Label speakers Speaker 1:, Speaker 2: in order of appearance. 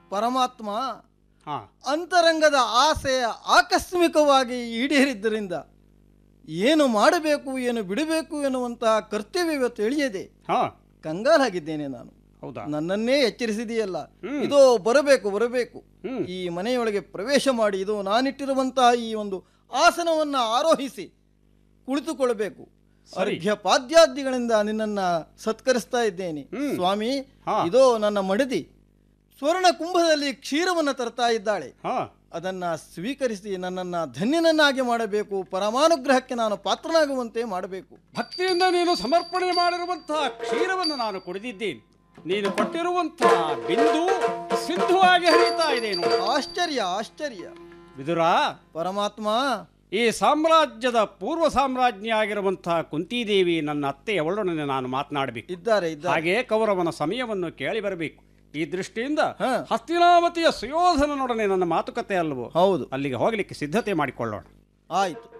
Speaker 1: ಪರಮಾತ್ಮ
Speaker 2: ಹಾ
Speaker 1: ಅಂತರಂಗದ ಆಸೆ ಆಕಸ್ಮಿಕವಾಗಿ ಈಡೇರಿದ್ದರಿಂದ ಏನು ಮಾಡಬೇಕು ಏನು ಬಿಡಬೇಕು ಎನ್ನುವಂತಹ ಕರ್ತವ್ಯವೇ ತಿಳಿಯದೆ
Speaker 2: ಹಾ
Speaker 1: ಕಂಗಾಲಾಗಿದ್ದೇನೆ ನಾನು
Speaker 2: ಹೌದಾ
Speaker 1: ನನ್ನನ್ನೇ ಎಚ್ಚರಿಸಿದೆಯಲ್ಲ
Speaker 2: ಹ್ಮ್.
Speaker 1: ಇದೋ ಬರಬೇಕು ಬರಬೇಕು
Speaker 2: ಹ್ಮ್.
Speaker 1: ಈ ಮನೆಯೊಳಗೆ ಪ್ರವೇಶ ಮಾಡಿ ಇದು ನಾನಿಟ್ಟಿರುವಂತಹ ಈ ಒಂದು ಆಸನವನ್ನು ಆರೋಹಿಸಿ ಕುಳಿತುಕೊಳ್ಳಬೇಕು
Speaker 2: ಸರಿ.
Speaker 1: ಅರ್ಘ್ಯ ಪಾದ್ಯಾದಿಗಳಿಂದ ನಿನ್ನನ್ನ ಸತ್ಕರಿಸ್ತಾ ಇದ್ದೇನೆ
Speaker 2: ಹ್ಮ್.
Speaker 1: ಸ್ವಾಮಿ
Speaker 2: ಹಾ.
Speaker 1: ಇದೋ ನನ್ನ ಮಡದಿ ಸ್ವರ್ಣ ಕುಂಭದಲ್ಲಿ ಕ್ಷೀರವನ್ನು ತರ್ತಾ ಇದ್ದಾಳೆ
Speaker 2: ಹಾ
Speaker 1: ಅದನ್ನ ಸ್ವೀಕರಿಸಿ ನನ್ನನ್ನ ಧನ್ಯನನ್ನಾಗಿ ಮಾಡಬೇಕು ಪರಮಾನುಗ್ರಹಕ್ಕೆ ನಾನು ಪಾತ್ರನಾಗುವಂತೆ ಮಾಡಬೇಕು
Speaker 2: ಭಕ್ತಿಯಿಂದ ನೀನು ಸಮರ್ಪಣೆ ಮಾಡಿರುವಂತಹ ಕ್ಷೀರವನ್ನು ನಾನು ಕುಡಿದಿದ್ದೇನೆ ನೀನು ಕೊಟ್ಟಿರುವಂತಹ ಬಿಂದು ಸಿದ್ಧವಾಗಿ ಹರಿಯುತ್ತಾ ಇದೆ ನೋಡು
Speaker 1: ಆಶ್ಚರ್ಯ ಆಶ್ಚರ್ಯ
Speaker 2: ವಿದುರ
Speaker 1: ಪರಮಾತ್ಮ
Speaker 2: ಈ ಸಾಮ್ರಾಜ್ಯದ ಪೂರ್ವ ಸಾಮ್ರಾಜ್ಞಿ ಆಗಿರುವಂತಹ ಕುಂತಿದೇವಿ ನನ್ನ ಅತ್ತೆಯವಳೊಡನೆ ನಾನು ಮಾತನಾಡಬೇಕು
Speaker 1: ಇದ್ದಾರೆ ಇದ್ದಾರೆ
Speaker 2: ಹಾಗೆ ಕೌರವನ ಸಮಯವನ್ನು ಕೇಳಿ ಬರಬೇಕು ಈ ದೃಷ್ಟಿಯಿಂದ
Speaker 1: ಹಾ.
Speaker 2: ಹಸ್ತಿನಾವತಿಯ ಸುಯೋಧನನೊಡನೆ ನನ್ನ ಮಾತುಕತೆ ಅಲ್ವೋ
Speaker 1: ಹೌದು
Speaker 2: ಅಲ್ಲಿಗೆ ಹೋಗಲಿಕ್ಕೆ ಸಿದ್ಧತೆ ಮಾಡಿಕೊಳ್ಳೋಣ
Speaker 1: ಆಯ್ತು